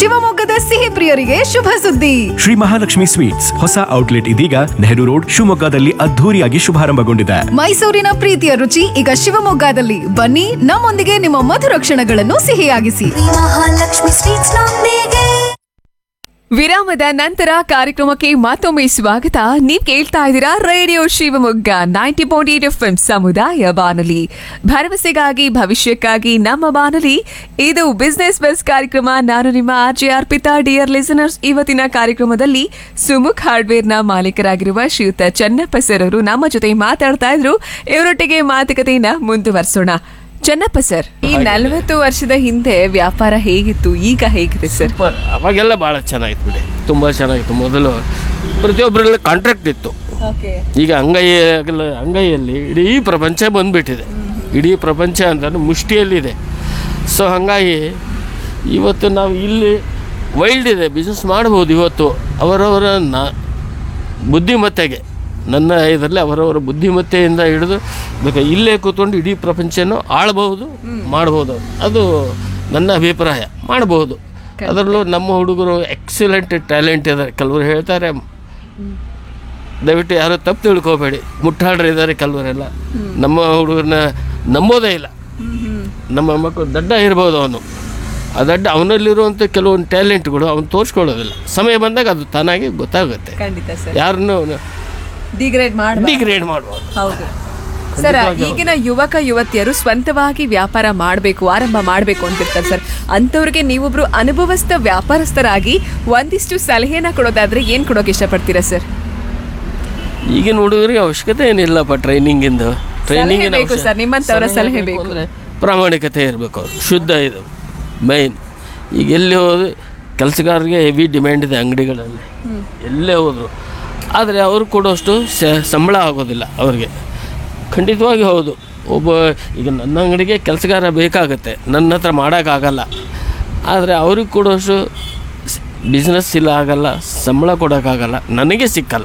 ಶಿವಮೊಗ್ಗದ ಸಿಹಿ ಪ್ರಿಯರಿಗೆ ಶುಭ ಸುದ್ದಿ ಶ್ರೀ ಮಹಾಲಕ್ಷ್ಮಿ ಸ್ವೀಟ್ಸ್ ಹೊಸ ಔಟ್ಲೆಟ್ ಇದೀಗ ನೆಹರು ರೋಡ್ ಶಿವಮೊಗ್ಗದಲ್ಲಿ ಅದ್ಧೂರಿಯಾಗಿ ಶುಭಾರಂಭಗೊಂಡಿದೆ ಮೈಸೂರಿನ ಪ್ರೀತಿಯ ರುಚಿ ಈಗ ಶಿವಮೊಗ್ಗದಲ್ಲಿ ಬನ್ನಿ ನಮ್ಮೊಂದಿಗೆ ನಿಮ್ಮ ಮಧುರ ಕ್ಷಣಗಳನ್ನು ಸಿಹಿಯಾಗಿಸಿ ಮಹಾಲಕ್ಷ್ಮಿ ಸ್ವೀಟ್ಸ್ ನೊಂದಿಗೆ ವಿರಾಮದ ನಂತರ ಕಾರ್ಯಕ್ರಮಕ್ಕೆ ಮತ್ತೊಮ್ಮೆ ಸ್ವಾಗತ ನೀವ್ ಕೇಳ್ತಾ ಇದ್ದೀರಾ radio Shivamogga ninety point eight F ಸಮುದಾಯ ಬಾನುಲಿ ಭರವಸೆಗಾಗಿ ಭವಿಷ್ಯಕ್ಕಾಗಿ ನಮ್ಮ ಬಾನುಲಿ ಇದು ಬಿಸ್ನೆಸ್ ಬಸ್ ಕಾರ್ಯಕ್ರಮ ನಾನು ನಿಮ್ಮ ಆರ್ಜೆ ಅರ್ಪಿತಾ ಡಿಯರ್ ಲಿಸನರ್ಸ್ ಇವತ್ತಿನ ಕಾರ್ಯಕ್ರಮದಲ್ಲಿ ಸುಮುಖ್ ಹಾರ್ಡ್ವೇರ್ನ ಮಾಲೀಕರಾಗಿರುವ ಶ್ರೀಯುತ ಚನ್ನಪ್ಪ ಸರ್ ಅವರು ನಮ್ಮ ಜೊತೆ ಮಾತಾಡ್ತಾ ಇದ್ರು ಇವರೊಟ್ಟಿಗೆ ಮಾತುಕತೆಯನ್ನ ಮುಂದುವರಿಸೋಣ ಚನ್ನಪ್ಪ ಸರ್ ಈ ನಲವತ್ತು ವರ್ಷದ ಹಿಂದೆ ವ್ಯಾಪಾರ ಹೇಗಿತ್ತು ಈಗ ಹೇಗಿದೆ ಸರ್ ಸೂಪರ್ ಅವಾಗೆಲ್ಲ ಭಾಳ ಚೆನ್ನಾಗಿತ್ತು ಬಿಡಿ ತುಂಬ ಚೆನ್ನಾಗಿತ್ತು ಮೊದಲು ಪ್ರತಿಯೊಬ್ಬರಲ್ಲಿ ಕಾಂಟ್ರಾಕ್ಟ್ ಇತ್ತು ಈಗ ಅಂಗೈ ಆಗಲ್ಲ ಅಂಗೈಯಲ್ಲಿ ಇಡೀ ಪ್ರಪಂಚ ಬಂದ್ಬಿಟ್ಟಿದೆ ಇಡೀ ಪ್ರಪಂಚ ಅಂತ ಮುಷ್ಟಿಯಲ್ಲಿದೆ ಸೊ ಹಾಗಾಗಿ ಇವತ್ತು ನಾವು ಇಲ್ಲಿ ವೈಲ್ಡ್ ಇದೆ ಬಿಸ್ನೆಸ್ ಮಾಡ್ಬೋದು ಇವತ್ತು ಅವರವರ ನ ಬುದ್ಧಿಮತ್ತೆಗೆ ನನ್ನ ಇದರಲ್ಲಿ ಅವರವರ ಬುದ್ಧಿಮತ್ತೆಯಿಂದ ಹಿಡಿದು ಬೇಕಾ ಇಲ್ಲೇ ಕೂತ್ಕೊಂಡು ಇಡೀ ಪ್ರಪಂಚನೂ ಆಳ್ಬಹುದು ಮಾಡ್ಬೋದು ಅದು ನನ್ನ ಅಭಿಪ್ರಾಯ ಮಾಡ್ಬೋದು ಅದರಲ್ಲೂ ನಮ್ಮ ಹುಡುಗರು ಎಕ್ಸಲೆಂಟ್ ಟ್ಯಾಲೆಂಟ್ ಇದ್ದಾರೆ ಕೆಲವರು ಹೇಳ್ತಾರೆ ದಯವಿಟ್ಟು ಯಾರು ತಪ್ಪು ತಿಳ್ಕೊಬೇಡಿ ಮುಟ್ಟಾಡ್ರು ಇದ್ದಾರೆ ಕೆಲವರೆಲ್ಲ ನಮ್ಮ ಹುಡುಗರನ್ನ ನಂಬೋದೇ ಇಲ್ಲ ನಮ್ಮ ಮಕ್ಕಳು ದಡ್ಡ ಇರ್ಬೋದು ಅವನು ಆ ದಡ್ಡ ಅವನಲ್ಲಿರುವಂಥ ಕೆಲವೊಂದು ಟ್ಯಾಲೆಂಟ್ಗಳು ಅವನು ತೋರಿಸ್ಕೊಳ್ಳೋದಿಲ್ಲ ಸಮಯ ಬಂದಾಗ ಅದು ತಾನಾಗಿ ಗೊತ್ತಾಗುತ್ತೆ ಖಂಡಿತ ಸರ್ ಯಾರನ್ನು ಡಿಗ್ರೇಡ್ ಮಾಡಿ ಡಿಗ್ರೇಡ್ ಮಾಡ್ಬೋದು ಹೌದು ಸರ್ ಈಗಿನ ಯುವಕ ಯುವತಿಯರು ಸ್ವಂತವಾಗಿ ವ್ಯಾಪಾರ ಮಾಡಬೇಕು ಆರಂಭ ಮಾಡಬೇಕು ಅಂತಿರ್ತಾರೆ ಸರ್ ಅಂಥವ್ರಿಗೆ ನೀವೊಬ್ರು ಅನುಭವಸ್ಥ ವ್ಯಾಪಾರಸ್ಥರಾಗಿ ಒಂದಿಷ್ಟು ಸಲಹೆನ ಕೊಡೋದಾದ್ರೆ ಏನ್ ಕೊಡೋಕೆ ಇಷ್ಟಪಡ್ತೀರಾ ಸರ್ ಈಗಿನ ಹುಡುಗರಿಗೆ ಅವಶ್ಯಕತೆ ಏನಿಲ್ಲಪ್ಪ ಟ್ರೈನಿಂಗಿಂದು ಟ್ರೈನಿಂಗ್ ಬೇಕು sir, ನಿಮ್ಮಂಥವರ ಸಲಹೆ ಬೇಕು. ಅಂದರೆ ಪ್ರಾಮಾಣಿಕತೆ ಇರಬೇಕು ಅವ್ರು ಶುದ್ಧ ಇದು ಮೈನ್ ಈಗ ಎಲ್ಲಿ ಹೋದ್ರು ಕೆಲಸಗಾರರಿಗೆ ಹೆವಿ ಡಿಮ್ಯಾಂಡ್ ಇದೆ ಅಂಗಡಿಗಳಲ್ಲಿ ಎಲ್ಲೇ ಹೋದ್ರು ಆದರೆ ಅವರು ಕೊಡೋಷ್ಟು ಸ- ಸಂಬಳ ಆಗೋದಿಲ್ಲ ಅವ್ರಿಗೆ ಖಂಡಿತವಾಗಿ ಹೌದು ಒಬ್ಬ ಈಗ ನನ್ನ ಅಂಗಡಿಗೆ ಕೆಲಸಗಾರ ಬೇಕಾಗುತ್ತೆ ನನ್ನ ಹತ್ರ ಮಾಡೋಕ್ಕಾಗಲ್ಲ ಆದರೆ ಅವ್ರಿಗೆ ಕೊಡೋಷ್ಟು ಬಿಸ್ನೆಸ್ ಇಲ್ಲ ಆಗಲ್ಲ ಸಂಬಳ ಕೊಡೋಕ್ಕಾಗಲ್ಲ ನನಗೆ ಸಿಕ್ಕಲ್ಲ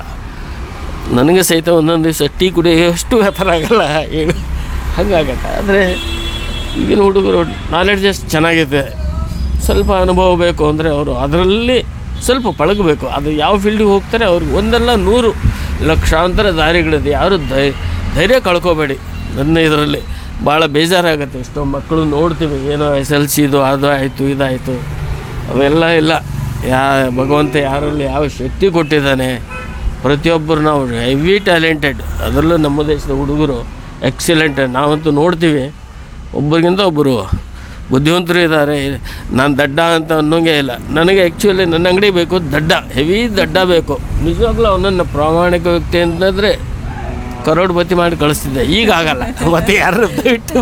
ನನಗೆ ಸಹಿತ ಒಂದೊಂದು ದಿವಸ ಟೀ ಕುಡಿಯೋಷ್ಟು ವ್ಯಾಪಾರ ಆಗಲ್ಲ ಹೇಳು ಹಾಗಾಗತ್ತೆ ಆದರೆ ಈಗಿನ ಹುಡುಗರು ನಾಲೆಡ್ಜ್ ಎಷ್ಟು ಚೆನ್ನಾಗಿದೆ ಸ್ವಲ್ಪ ಅನುಭವ ಬೇಕು ಅಂದರೆ ಅವರು ಅದರಲ್ಲಿ ಸ್ವಲ್ಪ ಪಳಗಬೇಕು ಅದು ಯಾವ ಫೀಲ್ಡಿಗೆ ಹೋಗ್ತಾರೆ ಅವ್ರಿಗೆ ಒಂದಲ್ಲ ನೂರು ಲಕ್ಷಾಂತರ ದಾರಿಗಳಿದೆ ಯಾರು ಧೈ ಧೈರ್ಯ ಕಳ್ಕೊಬೇಡಿ ನನ್ನ ಇದರಲ್ಲಿ ಭಾಳ ಬೇಜಾರಾಗುತ್ತೆ ಎಷ್ಟೋ ಮಕ್ಕಳು ನೋಡ್ತೀವಿ ಏನೋ ಎಸ್ ಎಲ್ ಸಿದು ಅದು ಆಯಿತು ಇದಾಯಿತು ಅವೆಲ್ಲ ಇಲ್ಲ ಯಾ ಭಗವಂತ ಯಾರಲ್ಲಿ ಯಾವ ಶಕ್ತಿ ಕೊಟ್ಟಿದ್ದಾನೆ ಪ್ರತಿಯೊಬ್ಬರು ನಾವು ಹೆವಿ ಟ್ಯಾಲೆಂಟೆಡ್ ಅದರಲ್ಲೂ ನಮ್ಮ ದೇಶದ ಹುಡುಗರು ಎಕ್ಸಲೆಂಟ್ ನಾವಂತೂ ನೋಡ್ತೀವಿ ಒಬ್ಬರಿಗಿಂತ ಒಬ್ಬರು ಬುದ್ಧಿವಂತರು ಇದ್ದಾರೆ ನಾನು ದಡ್ಡ ಅಂತ ಅನ್ನೋಂಗೆ ಇಲ್ಲ ನನಗೆ ಆ್ಯಕ್ಚುಲಿ ನನ್ನ ಅಂಗಡಿ ಬೇಕು ದಡ್ಡ ಹೆವಿ ದಡ್ಡ ಬೇಕು ನಿಜವಾಗ್ಲೂ ಅವನನ್ನು ಪ್ರಾಮಾಣಿಕ ವ್ಯಕ್ತಿ ಅಂತಂದರೆ ಕರೋಡ್ಪತಿ ಮಾಡಿ ಕಳಿಸ್ತಿದ್ದೆ ಈಗ ಆಗಲ್ಲ ಮತ್ತೆ ಯಾರು ಬಿಟ್ಟು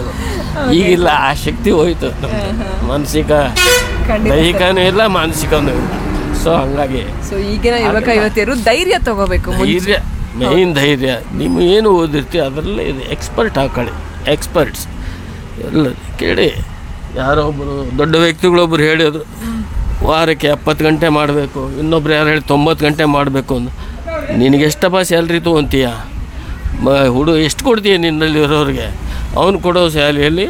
ಈಗಿಲ್ಲ ಆ ಶಕ್ತಿ ಹೋಯ್ತು ನಮ್ದು. ಮಾನಸಿಕ ದೈಹಿಕನೂ ಇಲ್ಲ ಮಾನಸಿಕನೂ ಇಲ್ಲ ಸೊ ಹಂಗಾಗಿ ಸೊ ಈಗಿನ ಯುವಕ ಯುವತಿಯರು ಧೈರ್ಯ ತಗೋಬೇಕು ಧೈರ್ಯ ಮೇಯ್ನ್ ಧೈರ್ಯ ನೀವು ಏನು ಓದಿರ್ತೀವಿ ಅದರಲ್ಲೇ ಇದೆ ಎಕ್ಸ್ಪರ್ಟ್ ಹಾಕೊಳ್ಳಿ ಎಕ್ಸ್ಪರ್ಟ್ಸ್ ಎಲ್ಲ ಕೇಳಿ ಯಾರೋ ಒಬ್ಬರು ದೊಡ್ಡ ವ್ಯಕ್ತಿಗಳೊಬ್ಬರು ಹೇಳಿದ್ರು ವಾರಕ್ಕೆ ಎಪ್ಪತ್ತು ಗಂಟೆ ಮಾಡಬೇಕು ಇನ್ನೊಬ್ರು ಯಾರು ಹೇಳಿ ತೊಂಬತ್ತು ಗಂಟೆ ಮಾಡಬೇಕು ಅಂತ ನಿನಗೆ ಎಷ್ಟಪ್ಪ ಸ್ಯಾಲ್ರಿ ತೊಗೊಂತೀಯ ಮ ಹುಡು ಎಷ್ಟು ಕೊಡ್ತೀಯ ನಿನ್ನಲ್ಲಿ ಇರೋರಿಗೆ ಅವ್ನು ಕೊಡೋ ಸ್ಯಾಲಿಯಲ್ಲಿ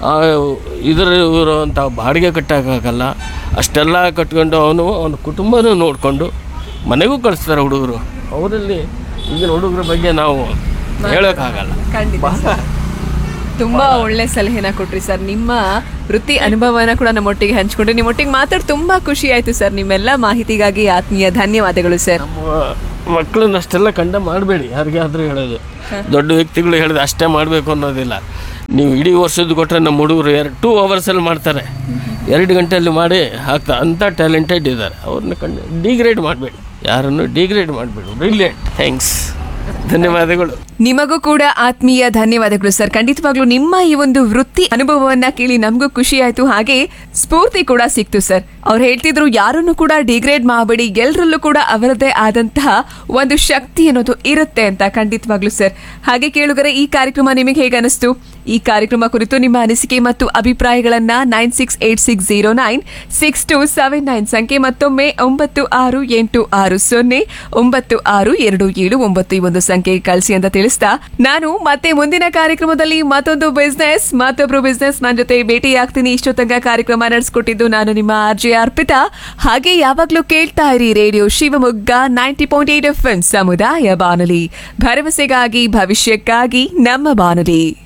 ಇದರ ಇರುವಂಥ ಬಾಡಿಗೆ ಕಟ್ಟೋಕ್ಕಾಗಲ್ಲ ಅಷ್ಟೆಲ್ಲ ಕಟ್ಕೊಂಡು ಅವನು ಅವನ ಕುಟುಂಬನೂ ನೋಡಿಕೊಂಡು ಮನೆಗೂ ಕಳಿಸ್ತಾರೆ ಹುಡುಗರು ಅವರಲ್ಲಿ ಈಗಿನ ಹುಡುಗರ ಬಗ್ಗೆ ನಾವು ಹೇಳೋಕ್ಕಾಗಲ್ಲ ಖಂಡಿತ ತುಂಬಾ ಒಳ್ಳೆ ಸಲಹೆನ ಕೊಟ್ರಿ ಸರ್ ನಿಮ್ಮ ವೃತ್ತಿ ಅನುಭವನ ಕೂಡ ನಮ್ಮೊಟ್ಟಿಗೆ ಹಂಚ್ಕೊಂಡ್ರಿ ನಿಮ್ಮೊಟ್ಟಿಗೆ ಮಾತಾಡಿ ತುಂಬಾ ಖುಷಿ ಆಯ್ತು ಸರ್ ನಿಮ್ಮೆಲ್ಲ ಮಾಹಿತಿಗಾಗಿ ಆತ್ಮೀಯ ಧನ್ಯವಾದಗಳು ಸರ್ ನಮ್ಮ ಮಕ್ಕಳನ್ನ ಅಷ್ಟೆಲ್ಲ ಕಂಡ ಮಾಡಬೇಡಿ ಯಾರಿಗಾದ್ರೂ ಹೇಳೋದು ದೊಡ್ಡ ವ್ಯಕ್ತಿಗಳು ಹೇಳಿದ್ರೆ ಅಷ್ಟೇ ಮಾಡಬೇಕು ಅನ್ನೋದಿಲ್ಲ ನೀವು ಇಡೀ ವರ್ಷದ ಕೊಟ್ಟರೆ ನಮ್ಮ ಹುಡುಗರು ಎರಡು ಟೂ ಅವರ್ಸಲ್ಲಿ ಮಾಡ್ತಾರೆ ಎರಡು ಗಂಟೆಯಲ್ಲಿ ಮಾಡಿ ಹಾಕ್ತಾ ಅಂಥ ಟ್ಯಾಲೆಂಟೆಡ್ ಇದ್ದಾರೆ ಅವ್ರನ್ನ ಕಂಡು ಡಿಗ್ರೇಡ್ ಮಾಡಬೇಡಿ ಯಾರನ್ನು ಡಿಗ್ರೇಡ್ ಮಾಡಬೇಡಿ ಬ್ರಿಲಿಯಂಟ್ ಥ್ಯಾಂಕ್ಸ್ ಧನ್ಯವಾದಗಳು ನಿಮಗೂ ಕೂಡ ಆತ್ಮೀಯ ಧನ್ಯವಾದಗಳು ಸರ್ ಖಂಡಿತವಾಗ್ಲೂ ನಿಮ್ಮ ಈ ಒಂದು ವೃತ್ತಿ ಅನುಭವವನ್ನ ಕೇಳಿ ನಮಗೂ ಖುಷಿ ಆಯ್ತು ಹಾಗೆ ಸ್ಫೂರ್ತಿ ಕೂಡ ಸಿಕ್ತು ಸರ್ ಅವ್ರು ಹೇಳ್ತಿದ್ರು ಯಾರನ್ನು ಕೂಡ ಡಿಗ್ರೇಡ್ ಮಾಡಬೇಡಿ ಎಲ್ಲರಲ್ಲೂ ಕೂಡ ಅವರದೇ ಆದಂತಹ ಒಂದು ಶಕ್ತಿ ಅನ್ನೋದು ಇರುತ್ತೆ ಅಂತ ಖಂಡಿತವಾಗ್ಲೂ ಸರ್ ಹಾಗೆ ಕೇಳುಗರೆ ಈ ಕಾರ್ಯಕ್ರಮ ನಿಮಗೆ ಹೇಗೆ ಅನಿಸ್ತು ಈ ಕಾರ್ಯಕ್ರಮ ಕುರಿತು ನಿಮ್ಮ ಅನಿಸಿಕೆ ಮತ್ತು ಅಭಿಪ್ರಾಯಗಳನ್ನ nine six eight six zero nine six two seven nine ಸಂಖ್ಯೆ ಮತ್ತೊಮ್ಮೆ ಒಂಬತ್ತು ಆರು ಎಂಟು ಆರು ಸೊನ್ನೆ ಒಂಬತ್ತು ಆರು ಎರಡು ಏಳು ಒಂಬತ್ತು ಈ ಒಂದು ಸಂಖ್ಯೆಗೆ ಕಳಿಸಿ ಅಂತ ತಿಳಿಸಿ ತಿಳಿಸ್ತಾ ನಾನು ಮತ್ತೆ ಮುಂದಿನ ಕಾರ್ಯಕ್ರಮದಲ್ಲಿ ಮತ್ತೊಂದು ಬಿಸ್ನೆಸ್ ಮತ್ತೊಬ್ರು ಬಿಸ್ನೆಸ್ ನನ್ನ ಜೊತೆ ಭೇಟಿ ಆಗ್ತೀನಿ ಇಷ್ಟು ತನಕ ಕಾರ್ಯಕ್ರಮ ನಡೆಸ್ಕೊಟ್ಟಿದ್ದು ನಾನು ನಿಮ್ಮ ಆರ್ ಜೆ ಅರ್ಪಿತಾ ಹಾಗೆ ಯಾವಾಗ್ಲೂ ಕೇಳ್ತಾ ಇರಿ radio Shivamogga ninety point eight F ಸಮುದಾಯ ಬಾನುಲಿ ಭರವಸೆಗಾಗಿ ಭವಿಷ್ಯಕ್ಕಾಗಿ ನಮ್ಮ ಬಾನುಲಿ